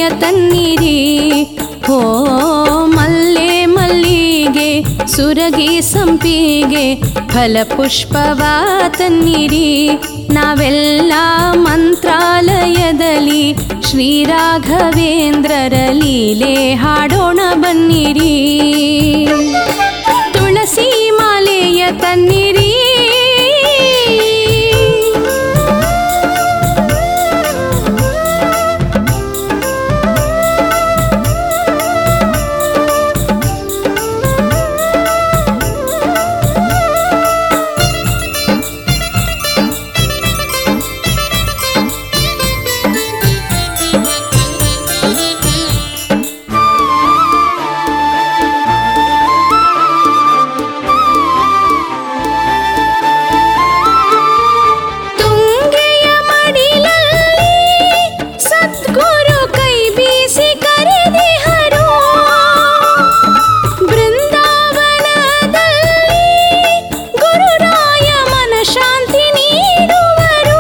ಮಾಲೆಯ ತನ್ನಿರಿ ಹೋ ಮಲ್ಲೆ ಮಲ್ಲಿಗೆ ಸುರಗಿ ಸಂಪಿಗೆ ಫಲಪುಷ್ಪವ ತನ್ನಿರಿ ನಾವೆಲ್ಲ ಮಂತ್ರಾಲಯದಲ್ಲಿ ಶ್ರೀರಾಘವೇಂದ್ರರ ಲೀಲೆ ಹಾಡೋಣ ಬನ್ನಿರಿ ತುಳಸಿ ಮಾಲೆಯ ತನ್ನಿರಿ ತುಂಗೆಯ ಮಡಿಲಲ್ಲಿ ಸದ್ಗುರು ಕೈ ಬೀಸಿ ಕರೆದಿಹರು ಬೃಂದಾವನದಲ್ಲಿ ಗುರುರಾಯ ಮನಶಾಂತಿ ನೀಡುವರು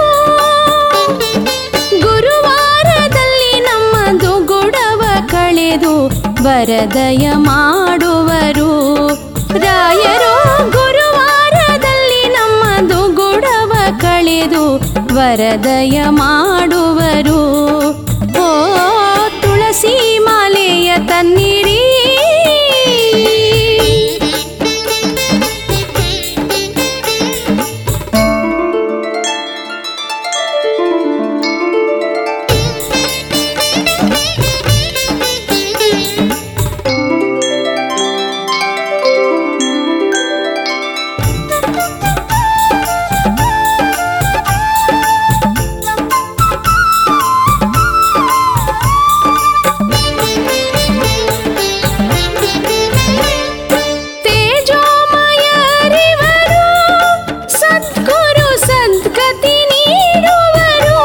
ಗುರುವಾರದಲ್ಲಿ ನಮ್ಮದು ಗುಡವ ಕಳೆದು ವರದಯ ಮಾಡುವರು ರಾಯರು ಗುರುವಾರದಲ್ಲಿ ನಮ್ಮದು ಗುಡವ ಕಳೆದು ವರದಯ ಮಾಡುವರು ಓ ತುಳಸಿ ಮಾಲೆಯ ತನ್ನಿರಿ ತೇಜೋಮಯರಿವರು ಸದ್ಗುರು ಸದ್ಗತಿ ನೀಡುವರು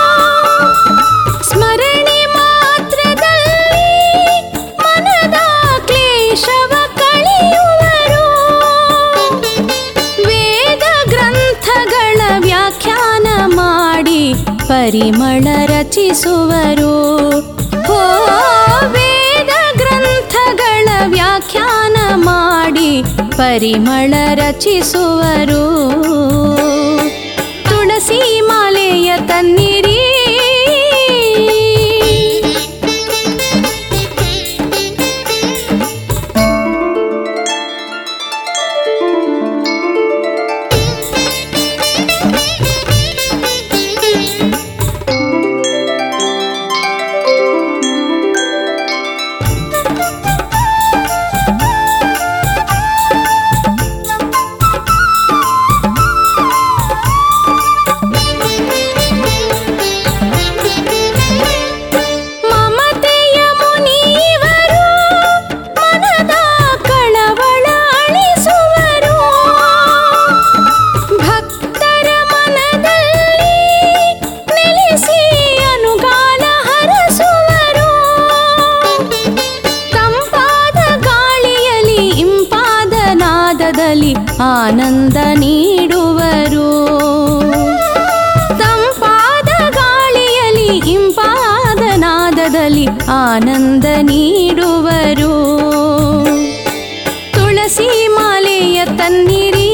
ಸ್ಮರಣೆ ಮಾತ್ರದಲ್ಲಿ ಮನದ ಕ್ಲೇಶವ ಕಳೆಯುವರು ವೇದ ಗ್ರಂಥಗಳ ವ್ಯಾಖ್ಯಾನ ಮಾಡಿ ಪರಿಮಳ ರಚಿಸುವರು ಹೋ ವೇದ ಗ್ರಂಥಗಳ ವ್ಯಾಖ್ಯಾನ ಮಾಡಿ ಪರಿಮಳ ರಚಿಸುವರು ತುಳಸಿ ಮಾಲೆಯ ತನ್ನಿರಿ ಮಮತೆಯ ಮುನಿವರು ಮನದ ಕಳವಳ ಅಳಿಸುವರು ಭಕ್ತರ ಮನದಲ್ಲಿ ನೆಲೆಸಿ ಅನುಗಾಲ ಹರಸುವರು ತಂಪಾದ ಗಾಳಿಯಲ್ಲಿ ಇಂಪಾದ ನಾದದಲ್ಲಿ ಆನಂದ ನೀಡುವರು ತಂಪಾದ ಗಾಳಿಯಲ್ಲಿ ಇಂಪಾದ ನಾದದಲ್ಲಿ ಆನಂದ ನೀಡುವರು ತುಳಸಿ ಮಾಲೆಯ ತನ್ನಿರಿ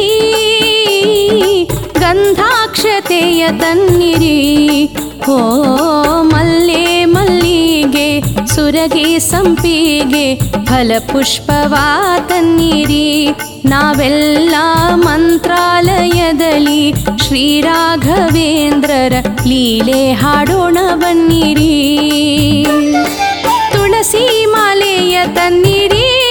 ಗಂಧಾಕ್ಷತೆಯ ತನ್ನಿರಿ ಹೋ ಮಲ್ಲೆ ಮಲ್ಲಿಗೆ ಸುರಗಿ ಸಂಪಿಗೆ ಫಲಪುಷ್ಪವ ತನ್ನಿರಿ ನಾವೆಲ್ಲ ಮಂತ್ರಾಲಯದಲ್ಲಿ ಶ್ರೀರಾಘವೇಂದ್ರರ ಲೀಲೆ ಹಾಡೋಣ ಬನ್ನಿರಿ ತುಳಸಿ ಮಾಲೆಯ ತನ್ನಿರಿ